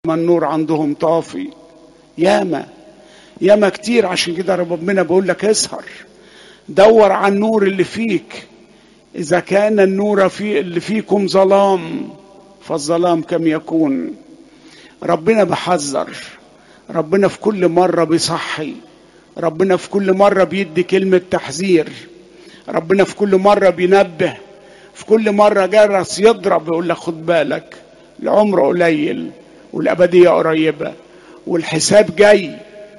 ما النور عندهم طافي ياما ياما كتير عشان كده ربنا بيقول لك اسهر دور على النور اللي فيك اذا كان النور في اللي فيكم ظلام فالظلام كم يكون ربنا بحذر ربنا في كل مرة بيصحي ربنا في كل مرة بيدي كلمة تحذير ربنا في كل مرة بينبه في كل مرة جرس يضرب يقول لك خد بالك العمر قليل والأبدية قريبة والحساب جاي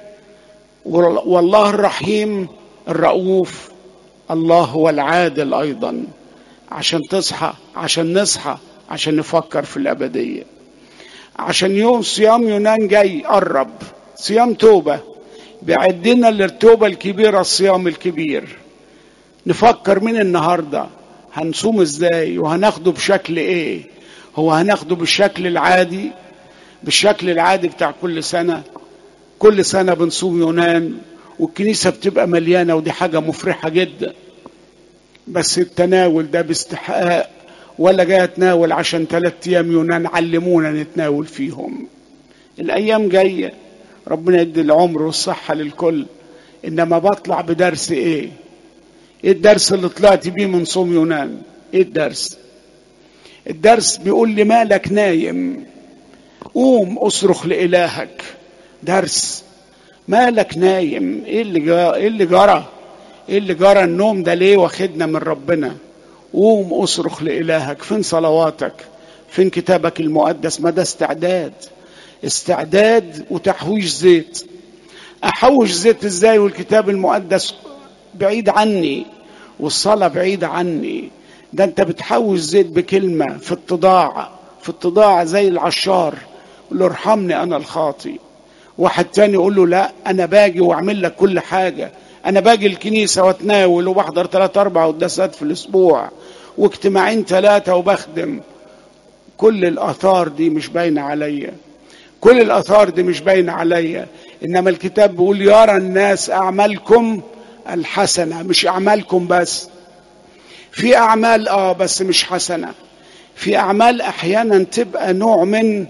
والله الرحيم الرؤوف الله هو العادل أيضا عشان تصحى عشان نصحى عشان نفكر في الأبدية عشان يوم صيام يونان جاي قرب صيام توبة بيعدنا للتوبة الكبيرة الصيام الكبير نفكر من النهاردة هنصوم ازاي وهناخده بشكل ايه هو هناخده بالشكل العادي بالشكل العادي بتاع كل سنة كل سنة بنصوم يونان والكنيسة بتبقى مليانة ودي حاجة مفرحة جدا بس التناول ده باستحقاق ولا جاي اتناول عشان ثلاث ايام يونان علمونا نتناول فيهم الايام جايه ربنا يدي العمر والصحه للكل انما بطلع بدرس ايه ايه الدرس اللي طلعت بيه من صوم يونان ايه الدرس الدرس بيقول لي مالك نايم قوم اصرخ لالهك درس مالك نايم ايه اللي جرى ايه اللي جرى ايه اللي جرى النوم ده ليه واخدنا من ربنا قوم اصرخ لإلهك فين صلواتك فين كتابك المقدس ما ده استعداد استعداد وتحويش زيت احوش زيت ازاي والكتاب المقدس بعيد عني والصلاة بعيدة عني ده انت بتحوش زيت بكلمة في اتضاع في اتضاع زي العشار يقول له ارحمني انا الخاطي واحد تاني يقول له لا انا باجي واعمل لك كل حاجة انا باجي الكنيسة واتناول وبحضر ثلاثة اربع قداسات في الاسبوع واجتماعين ثلاثة وبخدم كل الآثار دي مش باينة عليا كل الآثار دي مش باينة عليا إنما الكتاب بيقول يرى الناس أعمالكم الحسنة مش أعمالكم بس في أعمال آه بس مش حسنة في أعمال أحيانا تبقى نوع من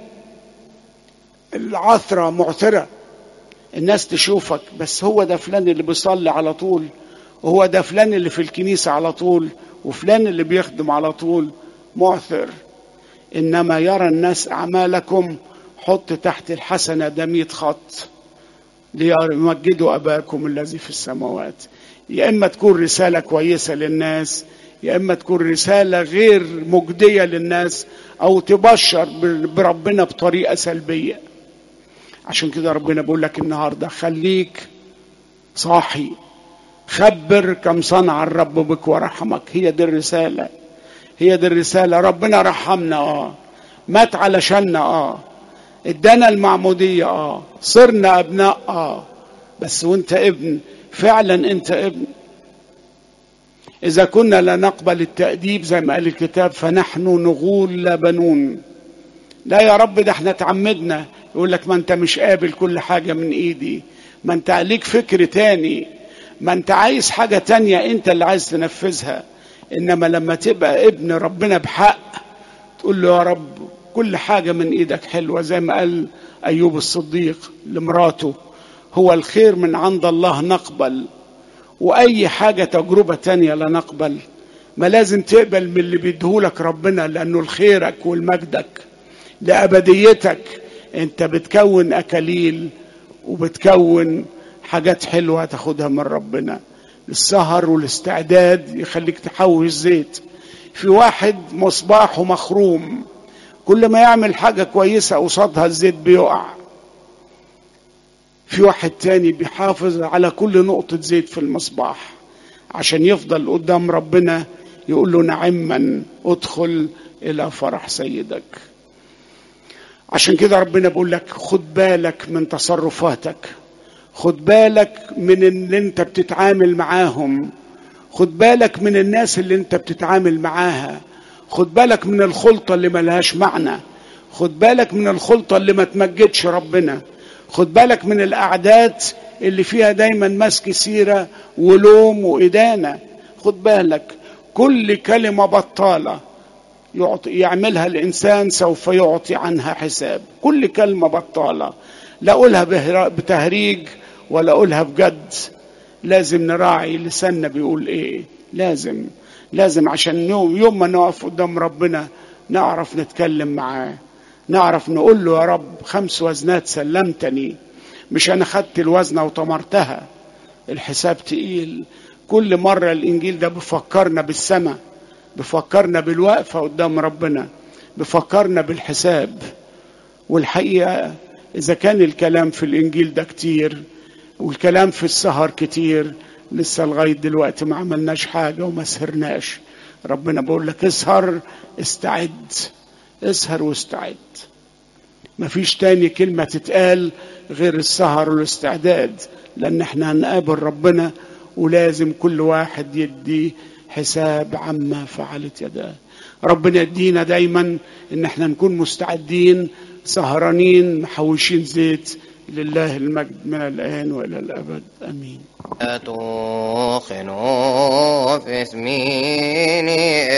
العثرة معثرة الناس تشوفك بس هو ده فلان اللي بيصلي على طول وهو ده فلان اللي في الكنيسة على طول وفلان اللي بيخدم على طول معثر إنما يرى الناس أعمالكم حط تحت الحسنة ده مئة خط ليمجدوا أباكم الذي في السماوات يا إما تكون رسالة كويسة للناس يا إما تكون رسالة غير مجدية للناس أو تبشر بربنا بطريقة سلبية عشان كده ربنا بيقول لك النهارده خليك صاحي خبر كم صنع الرب بك ورحمك هي دي الرسالة هي دي الرسالة ربنا رحمنا اه مات علشاننا اه ادانا المعمودية اه صرنا ابناء اه بس وانت ابن فعلا انت ابن اذا كنا لا نقبل التأديب زي ما قال الكتاب فنحن نغول لا بنون لا يا رب ده احنا تعمدنا يقول لك ما انت مش قابل كل حاجة من ايدي ما انت ليك فكر تاني ما انت عايز حاجة تانية انت اللي عايز تنفذها انما لما تبقى ابن ربنا بحق تقول له يا رب كل حاجة من ايدك حلوة زي ما قال ايوب الصديق لمراته هو الخير من عند الله نقبل واي حاجة تجربة تانية لا نقبل ما لازم تقبل من اللي بيديهولك ربنا لانه لخيرك ولمجدك لابديتك انت بتكون اكاليل وبتكون حاجات حلوة تاخدها من ربنا السهر والاستعداد يخليك تحوش زيت في واحد مصباحه مخروم كل ما يعمل حاجة كويسة قصادها الزيت بيقع في واحد تاني بيحافظ على كل نقطة زيت في المصباح عشان يفضل قدام ربنا يقول له نعما ادخل إلى فرح سيدك عشان كده ربنا بيقول لك خد بالك من تصرفاتك خد بالك من اللي انت بتتعامل معاهم خد بالك من الناس اللي انت بتتعامل معاها خد بالك من الخلطة اللي ملهاش معنى خد بالك من الخلطة اللي ما تمجدش ربنا خد بالك من الأعداد اللي فيها دايما مسك سيرة ولوم وإدانة خد بالك كل كلمة بطالة يعطي يعملها الإنسان سوف يعطي عنها حساب كل كلمة بطالة لا أقولها بتهريج ولا أقولها بجد لازم نراعي لساننا بيقول إيه لازم لازم عشان يوم, يوم ما نقف قدام ربنا نعرف نتكلم معاه نعرف نقول له يا رب خمس وزنات سلمتني مش أنا خدت الوزنة وطمرتها الحساب تقيل كل مرة الإنجيل ده بفكرنا بالسماء بفكرنا بالوقفة قدام ربنا بفكرنا بالحساب والحقيقة إذا كان الكلام في الإنجيل ده كتير والكلام في السهر كتير لسه لغاية دلوقتي ما عملناش حاجة وما سهرناش ربنا بيقول لك اسهر استعد اسهر واستعد مفيش تاني كلمة تتقال غير السهر والاستعداد لأن احنا هنقابل ربنا ولازم كل واحد يدي حساب عما فعلت يداه ربنا يدينا دايما ان احنا نكون مستعدين سهرانين محوشين زيت لله المجد من الآن وإلى الأبد أمين توخنوا في اسميني